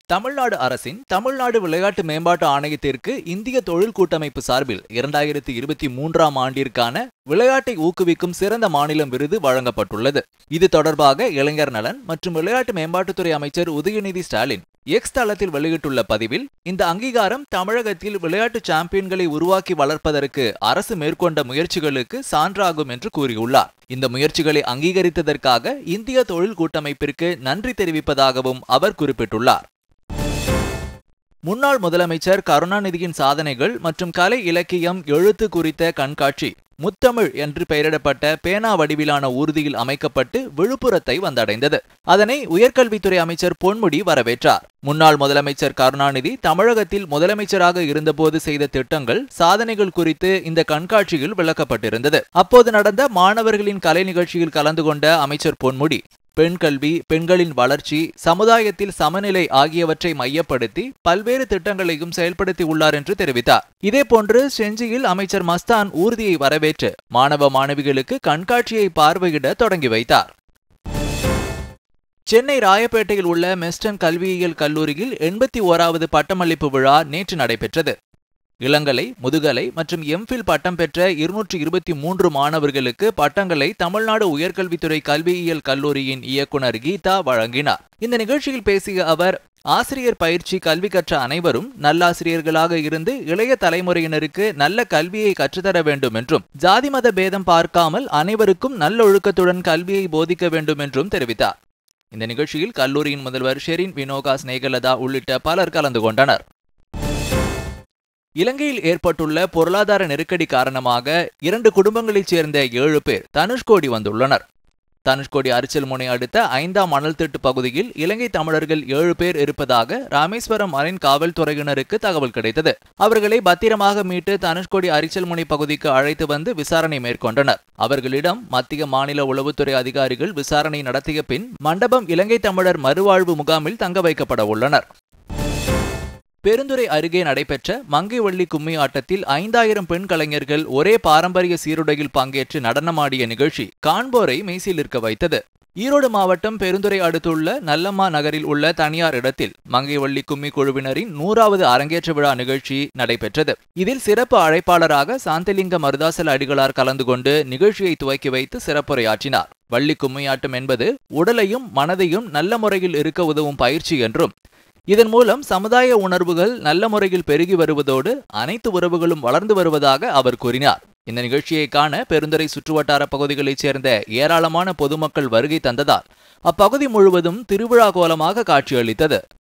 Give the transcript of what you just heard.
தமிழ்நாடு அரசின் தமிழ்நாடு விளையாட்டு மேம்பாட்டு ஆணையத்திற்கு இந்திய தொழில் கூட்டமைப்பு சார்பில் இரண்டாயிரத்தி இருபத்தி மூன்றாம் ஆண்டிற்கான விளையாட்டை ஊக்குவிக்கும் சிறந்த மாநிலம் விருது வழங்கப்பட்டுள்ளது இது தொடர்பாக இளைஞர் நலன் மற்றும் விளையாட்டு மேம்பாட்டுத்துறை அமைச்சர் உதயநிதி ஸ்டாலின் எக்ஸ் தளத்தில் வெளியிட்டுள்ள பதிவில் இந்த அங்கீகாரம் தமிழகத்தில் விளையாட்டு சாம்பியன்களை உருவாக்கி வளர்ப்பதற்கு அரசு மேற்கொண்ட முயற்சிகளுக்கு சான்றாகும் என்று கூறியுள்ளார் இந்த முயற்சிகளை அங்கீகரித்ததற்காக இந்திய தொழில் கூட்டமைப்பிற்கு நன்றி தெரிவிப்பதாகவும் அவர் குறிப்பிட்டுள்ளார் முன்னாள் முதலமைச்சர் கருணாநிதியின் சாதனைகள் மற்றும் கலை இலக்கியம் எழுத்து குறித்த கண்காட்சி முத்தமிழ் என்று பெயரிடப்பட்ட பேனா வடிவிலான ஊர்தியில் அமைக்கப்பட்டு விழுப்புரத்தை வந்தடைந்தது அதனை உயர்கல்வித்துறை அமைச்சர் பொன்முடி வரவேற்றார் முன்னாள் முதலமைச்சர் கருணாநிதி தமிழகத்தில் முதலமைச்சராக இருந்தபோது செய்த திட்டங்கள் சாதனைகள் குறித்து இந்த கண்காட்சியில் விளக்கப்பட்டிருந்தது அப்போது நடந்த மாணவர்களின் கலை நிகழ்ச்சியில் கலந்து கொண்ட அமைச்சர் பொன்முடி பெண் கல்வி பெண்களின் வளர்ச்சி சமுதாயத்தில் சமநிலை ஆகியவற்றை மையப்படுத்தி பல்வேறு திட்டங்களையும் செயல்படுத்தி உள்ளார் என்று தெரிவித்தார் இதேபோன்று செஞ்சியில் அமைச்சர் மஸ்தான் ஊர்தியை வரவேற்று மாணவ மாணவிகளுக்கு கண்காட்சியை பார்வையிட தொடங்கி வைத்தார் சென்னை ராயப்பேட்டையில் உள்ள மெஸ்டன் கல்வியியல் கல்லூரியில் எண்பத்தி ஓராவது பட்டமளிப்பு விழா நேற்று நடைபெற்றது இளங்கலை முதுகலை மற்றும் எம்ஃபில் பட்டம் பெற்ற இருநூற்றி இருபத்தி மூன்று மாணவர்களுக்கு பட்டங்களை தமிழ்நாடு உயர்கல்வித்துறை கல்வியியல் கல்லூரியின் இயக்குனர் கீதா வழங்கினார் இந்த நிகழ்ச்சியில் பேசிய அவர் ஆசிரியர் பயிற்சி கல்வி கற்ற அனைவரும் நல்லாசிரியர்களாக இருந்து இளைய தலைமுறையினருக்கு நல்ல கல்வியை கற்றுத்தர வேண்டும் என்றும் ஜாதி மத பேதம் பார்க்காமல் அனைவருக்கும் நல்லொழுக்கத்துடன் கல்வியை போதிக்க வேண்டும் என்றும் தெரிவித்தார் இந்த நிகழ்ச்சியில் கல்லூரியின் முதல்வர் ஷெரின் வினோகா ஸ்னேகலதா உள்ளிட்ட பலர் கலந்து கொண்டனர் இலங்கையில் ஏற்பட்டுள்ள பொருளாதார நெருக்கடி காரணமாக இரண்டு குடும்பங்களைச் சேர்ந்த ஏழு பேர் தனுஷ்கோடி வந்துள்ளனர் தனுஷ்கோடி அரிச்சல்முனை அடுத்த ஐந்தாம் மணல் திட்டு பகுதியில் இலங்கை தமிழர்கள் ஏழு பேர் இருப்பதாக ராமேஸ்வரம் மரைன் காவல்துறையினருக்கு தகவல் கிடைத்தது அவர்களை பத்திரமாக மீட்டு தனுஷ்கோடி அரிச்சல்முனை பகுதிக்கு அழைத்து வந்து விசாரணை மேற்கொண்டனர் அவர்களிடம் மத்திய மாநில உளவுத்துறை அதிகாரிகள் விசாரணை நடத்திய பின் மண்டபம் இலங்கை தமிழர் மறுவாழ்வு முகாமில் தங்க வைக்கப்பட உள்ளனர் பெருந்துறை அருகே நடைபெற்ற மங்கைவள்ளி கும்மி ஆட்டத்தில் ஐந்தாயிரம் பெண் கலைஞர்கள் ஒரே பாரம்பரிய சீருடையில் பங்கேற்று நடனமாடிய நிகழ்ச்சி காண்போரை மெய்சிலிருக்க வைத்தது ஈரோடு மாவட்டம் பெருந்துறை அடுத்துள்ள நல்லம்மா நகரில் உள்ள தனியார் இடத்தில் மங்கைவள்ளி கும்மி குழுவினரின் நூறாவது அரங்கேற்ற விழா நிகழ்ச்சி நடைபெற்றது இதில் சிறப்பு அழைப்பாளராக சாந்தலிங்க மருதாசல அடிகளார் கலந்து கொண்டு நிகழ்ச்சியை துவக்கி வைத்து சிறப்புரையாற்றினார் வள்ளி கும்மியாட்டம் என்பது உடலையும் மனதையும் நல்ல முறையில் இருக்க உதவும் பயிற்சி என்றும் இதன் மூலம் சமுதாய உணர்வுகள் நல்ல முறையில் பெருகி வருவதோடு அனைத்து உறவுகளும் வளர்ந்து வருவதாக அவர் கூறினார் இந்த நிகழ்ச்சியை காண பெருந்துறை சுற்றுவட்டார பகுதிகளைச் சேர்ந்த ஏராளமான பொதுமக்கள் வருகை தந்ததால் அப்பகுதி முழுவதும் திருவிழா கோலமாக காட்சியளித்தது